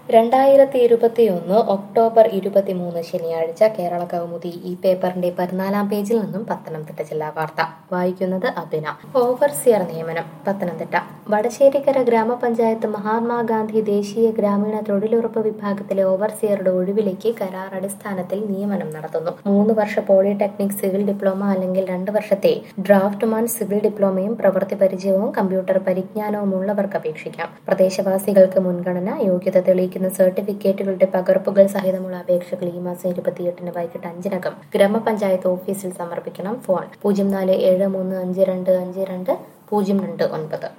രണ്ടായിരത്തി ഇരുപത്തിയൊന്ന് ഒക്ടോബർ ഇരുപത്തിമൂന്ന് ശനിയാഴ്ച കേരള കൗമുദി ഈ പേപ്പറിന്റെ പതിനാലാം പേജിൽ നിന്നും പത്തനംതിട്ട ജില്ലാ വാർത്ത വായിക്കുന്നത് അഭിന ഓവർസിയർ നിയമനം പത്തനംതിട്ട വടശ്ശേരിക്കര ഗ്രാമപഞ്ചായത്ത് മഹാത്മാഗാന്ധി ദേശീയ ഗ്രാമീണ തൊഴിലുറപ്പ് വിഭാഗത്തിലെ ഓവർസിയറുടെ ഒഴിവിലേക്ക് കരാർ അടിസ്ഥാനത്തിൽ നിയമനം നടത്തുന്നു മൂന്ന് വർഷ പോളിടെക്നിക് സിവിൽ ഡിപ്ലോമ അല്ലെങ്കിൽ രണ്ട് വർഷത്തെ ഡ്രാഫ്റ്റ്മാൻ സിവിൽ ഡിപ്ലോമയും പ്രവൃത്തി പരിചയവും കമ്പ്യൂട്ടർ പരിജ്ഞാനവും ഉള്ളവർക്ക് അപേക്ഷിക്കാം പ്രദേശവാസികൾക്ക് മുൻഗണന യോഗ്യത തെളിയിക്കുന്ന സർട്ടിഫിക്കറ്റുകളുടെ പകർപ്പുകൾ സഹിതമുള്ള അപേക്ഷകൾ ഈ മാസം ഇരുപത്തിയെട്ടിന് വൈകിട്ട് അഞ്ചിനകം ഗ്രാമപഞ്ചായത്ത് ഓഫീസിൽ സമർപ്പിക്കണം ഫോൺ പൂജ്യം നാല് ഏഴ് മൂന്ന് അഞ്ച് രണ്ട് അഞ്ച് രണ്ട് പൂജ്യം രണ്ട് ഒൻപത്